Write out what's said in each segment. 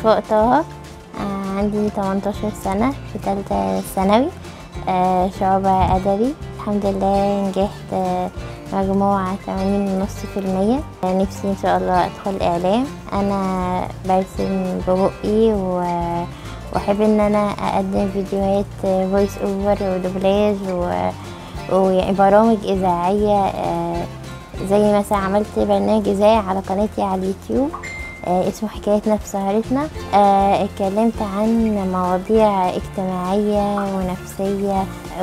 صفاء طه آه، عندي 18 سنة في تالتة ثانوي آه، شعبة أدبي الحمد لله نجحت آه، مجموعة 80.5% آه، نفسي إن شاء الله أدخل إعلام أنا برسم ببقي و- وأحب إن أنا أقدم فيديوهات فويس أوفر ودوبلاج و- ويعني برامج إذاعية آه، زي مثلا عملت برنامج إذاعي على قناتي على اليوتيوب آه، اسمه حكايتنا في سهرتنا آه، اتكلمت عن مواضيع اجتماعية ونفسية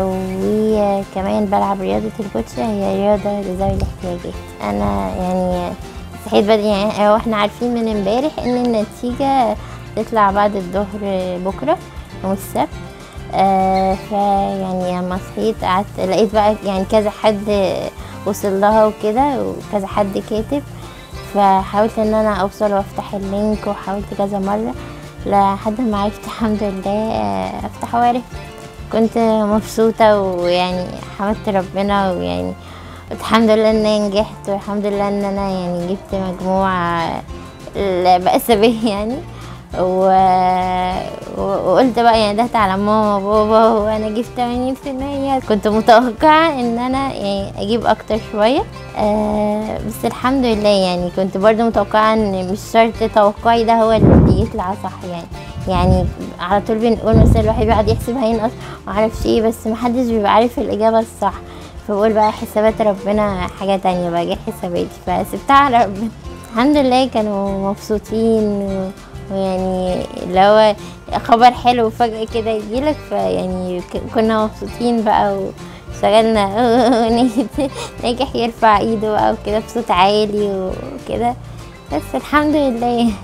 وكمان بلعب رياضة البوتشا هي رياضة لذوي الاحتياجات أنا يعني صحيت بدري يعني هو احنا عارفين من امبارح ان النتيجة تطلع بعد الظهر بكرة يوم السبت آه فيعني لما صحيت قعدت لقيت بقى يعني كذا حد وصل لها وكده وكذا حد كاتب فحاولت ان انا اوصل وافتح اللينك وحاولت كذا مرة لحد ما عرفت الحمد لله آه، افتح وعرفت كنت مبسوطة ويعني حمدت ربنا ويعني الحمد لله ان انا نجحت والحمد لله ان انا يعني جبت مجموعة لا بأس به يعني و... و- وقلت بقى يعني ده على ماما وبابا وانا جبت 80% كنت متوقعة ان انا يعني اجيب اكتر شوية آه بس الحمد لله يعني كنت برضو متوقعة ان مش شرط توقعي ده هو اللي يطلع صح يعني يعني على طول بنقول مثلا الواحد بيقعد يحسب هينقص معرفش ايه بس محدش بيبقى عارف الإجابة الصح فبقول بقى حسابات ربنا حاجة تانية بقى غير حساباتي فسبتها على ربنا الحمد لله كانوا مبسوطين و- ويعني اللي هو خبر حلو فجأة كده يجيلك فيعني ك- كنا مبسوطين بقى وشغلنا أغنية ناجح يرفع ايده بقى وكده بصوت عالي وكده بس الحمد لله يعني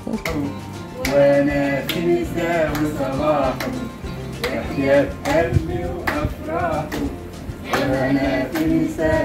وانا في نساء وصلاحه وحياة قلبي وافراحه وانا في نساء